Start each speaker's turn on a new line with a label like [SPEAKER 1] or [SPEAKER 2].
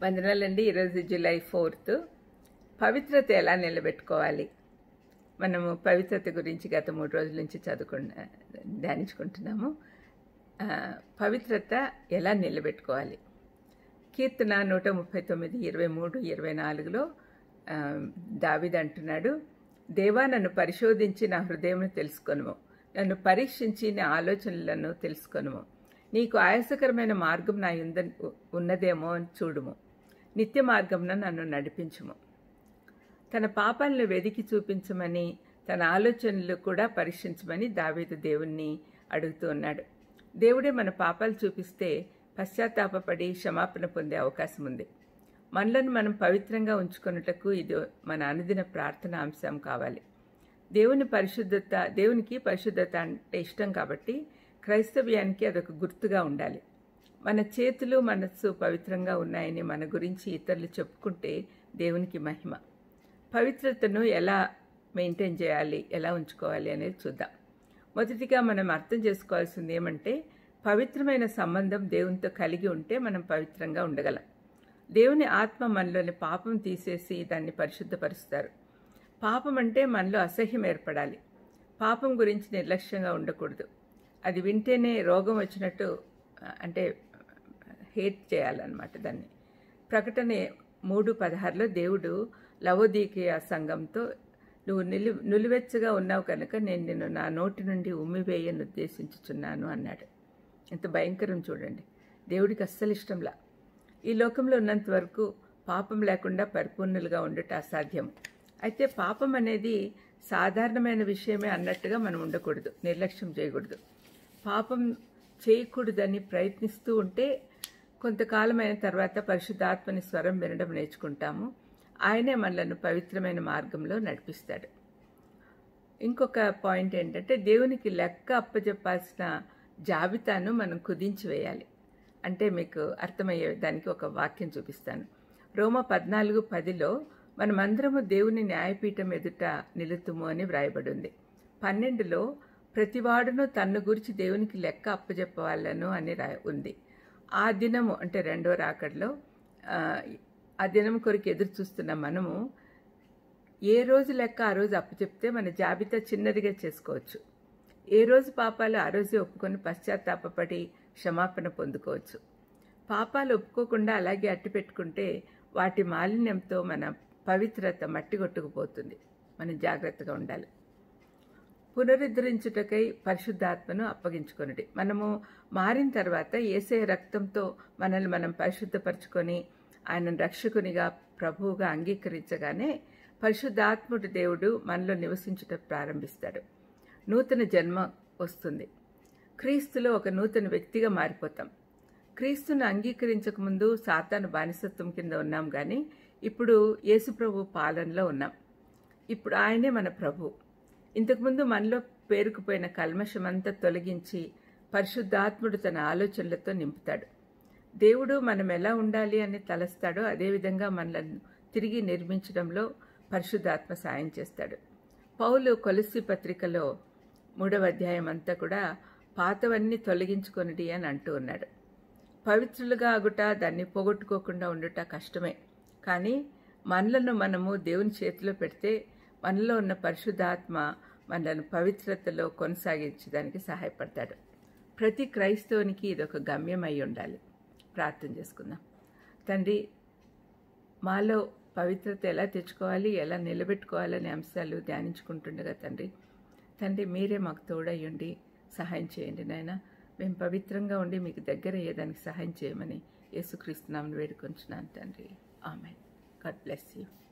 [SPEAKER 1] వందనాలండి ఈరోజు July fourth పవిత్రత ఎలా నిలబెట్టుకోవాలి మనము పవిత్రత గురించి గత మూడు రోజుల నుంచి చదువుకు ధ్యానించుకుంటున్నాము ఆ, పవిత్రత ఎలా నిలబెట్టుకోవాలి కీర్తన నూట ముప్పై తొమ్మిది ఇరవై మూడు ఇరవై నాలుగులో ఆ, దావీదు అంటున్నాడు దేవా నన్ను పరిశోధించి నా హృదయమును తెలుసుకొనుము నన్ను పరీక్షించి నా ఆలోచనలను తెలుసుకొనుము నీకు ఆయాసకరమైన మార్గం నా యుంద ఉన్నదేమో అని చూడుము నిత్య మార్గమున నన్ను నడిపించుము తన పాపాలను వెదికి చూపించమని తన ఆలోచనలు కూడా పరీక్షించమని దావీదు దేవుణ్ణి అడుగుతూ ఉన్నాడు దేవుడే మన పాపాలు చూపిస్తే పశ్చాత్తాపపడి క్షమాపణ పొందే అవకాశం ఉంది మనలను మనం పవిత్రంగా ఉంచుకున్నటకు ఇది మన అనుదిన ప్రార్థన అంశం కావాలి దేవుని పరిశుద్ధత దేవునికి పరిశుద్ధత అంటే ఇష్టం కాబట్టి క్రైస్తవ్యానికి అదొక గుర్తుగా ఉండాలి మన చేతులు మనస్సు పవిత్రంగా ఉన్నాయని మన గురించి ఇతరులు చెప్పుకుంటే దేవునికి మహిమ పవిత్రతను ఎలా మెయింటైన్ చేయాలి ఎలా ఉంచుకోవాలి అనేది చూద్దాం మొదటిగా మనం అర్థం చేసుకోవాల్సింది ఏమంటే పవిత్రమైన సంబంధం దేవునితో కలిగి ఉంటే మనం పవిత్రంగా ఉండగలం దేవుని ఆత్మ మనలోని పాపం తీసేసి దాన్ని పరిశుద్ధపరుస్తారు పాపం అంటే మనలో అసహ్యం ఏర్పడాలి పాపం గురించి నిర్లక్ష్యంగా ఉండకూడదు అది వింటేనే రోగం వచ్చినట్టు ఆ, అంటే హేట్ చేయాలన్నమాట దాన్ని ప్రకటన మూడు పదహారులో దేవుడు లవోదీకియ సంఘంతో నువ్వు నిలు నులివెచ్చగా ఉన్నావు కనుక నేను నిన్ను నా నోటి నుండి ఉమ్మివేయని ఉద్దేశించుచున్నాను అన్నాడు ఎంత భయంకరం చూడండి దేవుడికి అస్సలు ఇష్టంలా ఈ లోకంలో ఉన్నంత వరకు పాపం లేకుండా పరిపూర్ణులుగా ఉండట అసాధ్యం అయితే పాపం అనేది సాధారణమైన విషయమే అన్నట్టుగా మనం ఉండకూడదు నిర్లక్ష్యం చేయకూడదు పాపం చేయకూడదని ప్రయత్నిస్తూ ఉంటే కొంతకాలం అయిన తర్వాత పరిశుద్ధాత్మని స్వరం వినడం నేర్చుకుంటాము ఆయనే మనలను పవిత్రమైన మార్గంలో నడిపిస్తాడు ఇంకొక పాయింట్ ఏంటంటే దేవునికి లెక్క అప్పచెప్పాల్సిన జాబితాను మనం కుదించి వేయాలి అంటే మీకు అర్థమయ్యే దానికి ఒక వాక్యం చూపిస్తాను రోమ పద్నాలుగు పదిలో మనమందరము దేవుని న్యాయపీఠం ఎదుట నిలుతుము అని వ్రాయబడి ఉంది పన్నెండులో ప్రతివాడును తన్ను గురించి దేవునికి లెక్క అప్పచెప్పవాలను అని రా ఉంది ఆ దినము అంటే రెండో రాకడలో ఆ, ఆ దినం కొరకు ఎదురు చూస్తున్న మనము ఏ రోజు లెక్క ఆ రోజు అప్పచెప్తే మన జాబితా చిన్నదిగా చేసుకోవచ్చు ఏ రోజు పాపాలు ఆ రోజే ఒప్పుకొని పశ్చాత్తాపపడి క్షమాపణ పొందుకోవచ్చు పాపాలు ఒప్పుకోకుండా అలాగే అట్టి పెట్టుకుంటే వాటి మాలిన్యంతో మన పవిత్రత మట్టి కొట్టుకుపోతుంది మనం జాగ్రత్తగా ఉండాలి పునరుద్ధరించుటకై పరిశుద్ధాత్మను అప్పగించుకొనుడి మనము మారిన తర్వాత ఏసే రక్తంతో మనల్ని మనం పరిశుద్ధపరచుకొని ఆయన రక్షకునిగా ప్రభువుగా అంగీకరించగానే పరిశుద్ధాత్ముడు దేవుడు మనలో నివసించుట ప్రారంభిస్తాడు నూతన జన్మ వస్తుంది క్రీస్తులో ఒక నూతన వ్యక్తిగా మారిపోతాం క్రీస్తును అంగీకరించకముందు సాతాను బానిసత్వం కింద ఉన్నాం కానీ ఇప్పుడు యేసుప్రభు పాలనలో ఉన్నాం ఇప్పుడు ఆయనే మన ప్రభు ఇంతకుముందు మనలో పేరుకుపోయిన కల్మషమంతా తొలగించి పరిశుద్ధాత్ముడు తన ఆలోచనలతో నింపుతాడు దేవుడు మనం ఎలా ఉండాలి అని తలస్తాడో అదేవిధంగా మనలను తిరిగి నిర్మించడంలో పరిశుద్ధాత్మ సాయం చేస్తాడు పౌలు కొలసి పత్రికలో మూడవ అధ్యాయం అంతా కూడా పాతవన్నీ తొలగించుకొనిడి అని అంటూ ఉన్నాడు పవిత్రులుగా అగుట దాన్ని పోగొట్టుకోకుండా ఉండుట కష్టమే కానీ మనలను మనము దేవుని చేతిలో పెడితే మనలో ఉన్న పరిశుద్ధాత్మ మనలను పవిత్రతలో కొనసాగించడానికి సహాయపడతాడు ప్రతి క్రైస్తవునికి ఇది ఒక గమ్యం అయి ఉండాలి ప్రార్థన చేసుకుందాం తండ్రి మాలో పవిత్రత ఎలా తెచ్చుకోవాలి ఎలా నిలబెట్టుకోవాలనే అంశాలు ధ్యానించుకుంటుండగా తండ్రి తండ్రి మీరే మాకు తోడయ్యండి సహాయం చేయండి నాయన మేము పవిత్రంగా ఉండి మీకు దగ్గర అయ్యేదానికి సహాయం చేయమని యేసుక్రీస్తునామని వేడుకొంచున్నాను తండ్రి ఆమె గాడ్ బ్లెస్ యూ